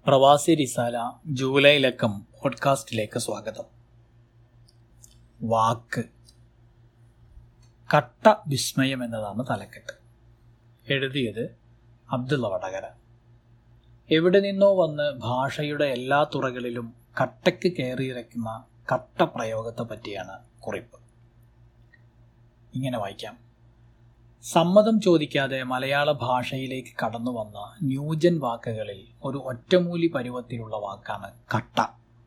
പ്രവാസി റിസാല ജൂലൈ ലക്കം പോഡ്കാസ്റ്റിലേക്ക് സ്വാഗതം വാക്ക് കട്ട വിസ്മയം എന്നതാണ് തലക്കെട്ട് എഴുതിയത് അബ്ദുള്ള വടകര എവിടെ നിന്നോ വന്ന് ഭാഷയുടെ എല്ലാ തുറകളിലും കട്ടയ്ക്ക് കയറിയിറക്കുന്ന കട്ട പ്രയോഗത്തെ പറ്റിയാണ് കുറിപ്പ് ഇങ്ങനെ വായിക്കാം സമ്മതം ചോദിക്കാതെ മലയാള ഭാഷയിലേക്ക് കടന്നു വന്ന ന്യൂജൻ വാക്കുകളിൽ ഒരു ഒറ്റമൂലി പരുവത്തിലുള്ള വാക്കാണ് കട്ട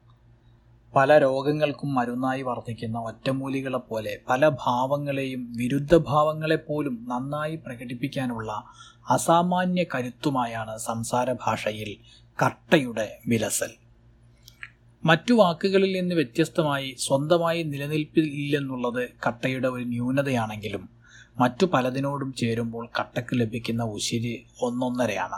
പല രോഗങ്ങൾക്കും മരുന്നായി വർദ്ധിക്കുന്ന ഒറ്റമൂലികളെ പോലെ പല ഭാവങ്ങളെയും വിരുദ്ധ ഭാവങ്ങളെപ്പോലും നന്നായി പ്രകടിപ്പിക്കാനുള്ള അസാമാന്യ കരുത്തുമായാണ് സംസാര ഭാഷയിൽ കട്ടയുടെ വിലസൽ മറ്റു വാക്കുകളിൽ നിന്ന് വ്യത്യസ്തമായി സ്വന്തമായി നിലനിൽപ്പില്ലെന്നുള്ളത് കട്ടയുടെ ഒരു ന്യൂനതയാണെങ്കിലും മറ്റു പലതിനോടും ചേരുമ്പോൾ കട്ടക്ക് ലഭിക്കുന്ന ഉശിരി ഒന്നൊന്നരയാണ്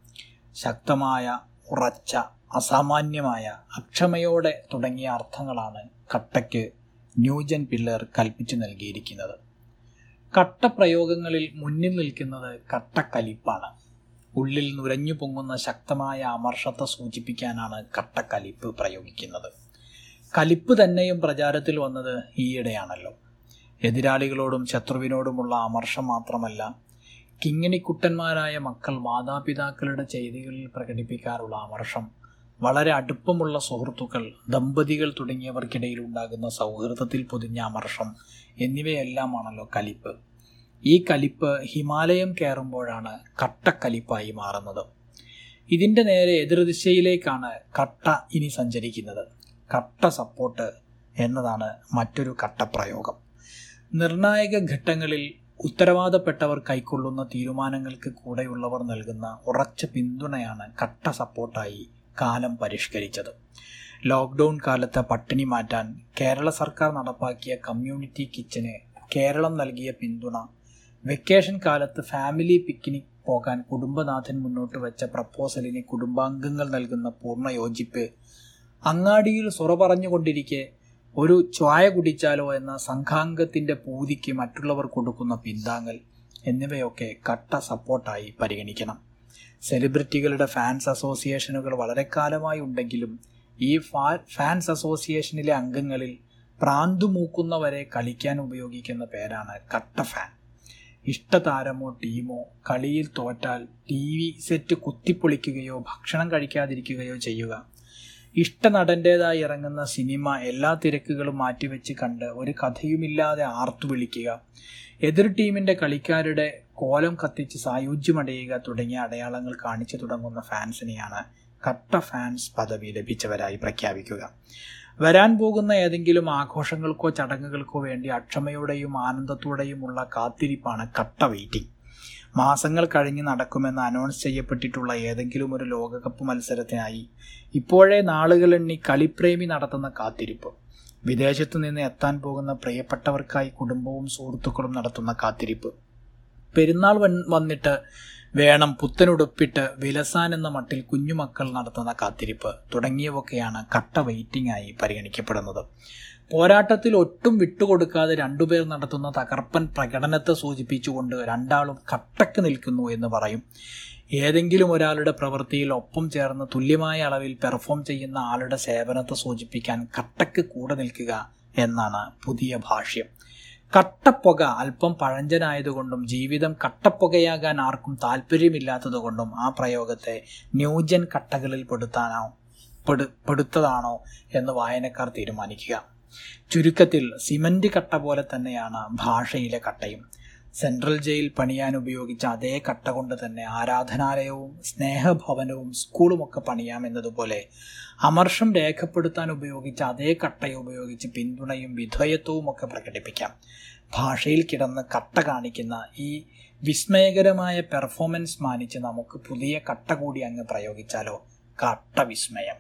ശക്തമായ ഉറച്ച അസാമാന്യമായ അക്ഷമയോടെ തുടങ്ങിയ അർത്ഥങ്ങളാണ് കട്ടയ്ക്ക് ന്യൂജൻ പിള്ളേർ കൽപ്പിച്ചു നൽകിയിരിക്കുന്നത് കട്ടപ്രയോഗങ്ങളിൽ മുന്നിൽ നിൽക്കുന്നത് കട്ടക്കലിപ്പാണ് ഉള്ളിൽ നുരഞ്ഞു പൊങ്ങുന്ന ശക്തമായ അമർഷത്തെ സൂചിപ്പിക്കാനാണ് കട്ടക്കലിപ്പ് പ്രയോഗിക്കുന്നത് കലിപ്പ് തന്നെയും പ്രചാരത്തിൽ വന്നത് ഈയിടെയാണല്ലോ എതിരാളികളോടും ശത്രുവിനോടുമുള്ള അമർഷം മാത്രമല്ല കിങ്ങിണിക്കുട്ടന്മാരായ മക്കൾ മാതാപിതാക്കളുടെ ചെയ്തികളിൽ പ്രകടിപ്പിക്കാറുള്ള അമർഷം വളരെ അടുപ്പമുള്ള സുഹൃത്തുക്കൾ ദമ്പതികൾ തുടങ്ങിയവർക്കിടയിൽ ഉണ്ടാകുന്ന സൗഹൃദത്തിൽ പൊതിഞ്ഞ അമർഷം എന്നിവയെല്ലാമാണല്ലോ കലിപ്പ് ഈ കലിപ്പ് ഹിമാലയം കയറുമ്പോഴാണ് കട്ടക്കലിപ്പായി മാറുന്നത് ഇതിൻ്റെ നേരെ എതിർദിശയിലേക്കാണ് കട്ട ഇനി സഞ്ചരിക്കുന്നത് കട്ട സപ്പോർട്ട് എന്നതാണ് മറ്റൊരു കട്ടപ്രയോഗം നിർണായക ഘട്ടങ്ങളിൽ ഉത്തരവാദപ്പെട്ടവർ കൈക്കൊള്ളുന്ന തീരുമാനങ്ങൾക്ക് കൂടെയുള്ളവർ നൽകുന്ന ഉറച്ച പിന്തുണയാണ് കട്ട സപ്പോർട്ടായി കാലം പരിഷ്കരിച്ചത് ലോക്ക്ഡൗൺ കാലത്ത് പട്ടിണി മാറ്റാൻ കേരള സർക്കാർ നടപ്പാക്കിയ കമ്മ്യൂണിറ്റി കിച്ചന് കേരളം നൽകിയ പിന്തുണ വെക്കേഷൻ കാലത്ത് ഫാമിലി പിക്നിക് പോകാൻ കുടുംബനാഥൻ മുന്നോട്ട് വെച്ച പ്രപ്പോസലിന് കുടുംബാംഗങ്ങൾ നൽകുന്ന പൂർണ്ണ യോജിപ്പ് അങ്ങാടിയിൽ സൊറ പറഞ്ഞുകൊണ്ടിരിക്കെ ഒരു ചായ കുടിച്ചാലോ എന്ന സംഘാംഗത്തിന്റെ പൂതിക്ക് മറ്റുള്ളവർ കൊടുക്കുന്ന പിന്താങ്ങൽ എന്നിവയൊക്കെ കട്ട സപ്പോർട്ടായി പരിഗണിക്കണം സെലിബ്രിറ്റികളുടെ ഫാൻസ് അസോസിയേഷനുകൾ വളരെ കാലമായി ഉണ്ടെങ്കിലും ഈ ഫാൻസ് അസോസിയേഷനിലെ അംഗങ്ങളിൽ പ്രാന്തു മൂക്കുന്നവരെ കളിക്കാൻ ഉപയോഗിക്കുന്ന പേരാണ് കട്ട ഫാൻ ഇഷ്ടതാരമോ ടീമോ കളിയിൽ തോറ്റാൽ ടി വി സെറ്റ് കുത്തിപ്പൊളിക്കുകയോ ഭക്ഷണം കഴിക്കാതിരിക്കുകയോ ചെയ്യുക ഇഷ്ട നടൻ്റേതായി ഇറങ്ങുന്ന സിനിമ എല്ലാ തിരക്കുകളും മാറ്റിവെച്ച് കണ്ട് ഒരു കഥയുമില്ലാതെ ആർത്തു വിളിക്കുക എതിർ ടീമിൻ്റെ കളിക്കാരുടെ കോലം കത്തിച്ച് സായുജ്യമടയുക തുടങ്ങിയ അടയാളങ്ങൾ കാണിച്ചു തുടങ്ങുന്ന ഫാൻസിനെയാണ് കട്ട ഫാൻസ് പദവി ലഭിച്ചവരായി പ്രഖ്യാപിക്കുക വരാൻ പോകുന്ന ഏതെങ്കിലും ആഘോഷങ്ങൾക്കോ ചടങ്ങുകൾക്കോ വേണ്ടി അക്ഷമയോടെയും ആനന്ദത്തോടെയുമുള്ള കാത്തിരിപ്പാണ് കട്ട വെയിറ്റിംഗ് മാസങ്ങൾ കഴിഞ്ഞ് നടക്കുമെന്ന് അനൗൺസ് ചെയ്യപ്പെട്ടിട്ടുള്ള ഏതെങ്കിലും ഒരു ലോകകപ്പ് മത്സരത്തിനായി ഇപ്പോഴേ നാളുകളെണ്ണി കളിപ്രേമി നടത്തുന്ന കാത്തിരിപ്പ് വിദേശത്തു നിന്ന് എത്താൻ പോകുന്ന പ്രിയപ്പെട്ടവർക്കായി കുടുംബവും സുഹൃത്തുക്കളും നടത്തുന്ന കാത്തിരിപ്പ് പെരുന്നാൾ വന്നിട്ട് വേണം പുത്തനുടുപ്പിട്ട് വിലസാൻ എന്ന മട്ടിൽ കുഞ്ഞുമക്കൾ നടത്തുന്ന കാത്തിരിപ്പ് തുടങ്ങിയവയൊക്കെയാണ് കട്ട വെയിറ്റിംഗ് ആയി പരിഗണിക്കപ്പെടുന്നത് പോരാട്ടത്തിൽ ഒട്ടും വിട്ടുകൊടുക്കാതെ രണ്ടുപേർ നടത്തുന്ന തകർപ്പൻ പ്രകടനത്തെ സൂചിപ്പിച്ചുകൊണ്ട് രണ്ടാളും കട്ടക്ക് നിൽക്കുന്നു എന്ന് പറയും ഏതെങ്കിലും ഒരാളുടെ പ്രവൃത്തിയിൽ ഒപ്പം ചേർന്ന് തുല്യമായ അളവിൽ പെർഫോം ചെയ്യുന്ന ആളുടെ സേവനത്തെ സൂചിപ്പിക്കാൻ കട്ടക്ക് കൂടെ നിൽക്കുക എന്നാണ് പുതിയ ഭാഷ്യം കട്ടപ്പുക അല്പം പഴഞ്ചനായതുകൊണ്ടും ജീവിതം കട്ടപ്പുകയാകാൻ ആർക്കും താല്പര്യമില്ലാത്തതുകൊണ്ടും ആ പ്രയോഗത്തെ ന്യൂജൻ കട്ടകളിൽ പെടുത്താനോ പെടു പെടുത്തതാണോ എന്ന് വായനക്കാർ തീരുമാനിക്കുക ചുരുക്കത്തിൽ സിമന്റ് കട്ട പോലെ തന്നെയാണ് ഭാഷയിലെ കട്ടയും സെൻട്രൽ ജയിൽ പണിയാൻ ഉപയോഗിച്ച അതേ കട്ട കൊണ്ട് തന്നെ ആരാധനാലയവും സ്നേഹഭവനവും സ്കൂളുമൊക്കെ പണിയാമെന്നതുപോലെ അമർഷം രേഖപ്പെടുത്താൻ ഉപയോഗിച്ച അതേ കട്ടയെ ഉപയോഗിച്ച് പിന്തുണയും വിധേയത്വവും ഒക്കെ പ്രകടിപ്പിക്കാം ഭാഷയിൽ കിടന്ന് കട്ട കാണിക്കുന്ന ഈ വിസ്മയകരമായ പെർഫോമൻസ് മാനിച്ച് നമുക്ക് പുതിയ കട്ട കൂടി അങ്ങ് പ്രയോഗിച്ചാലോ കട്ട വിസ്മയം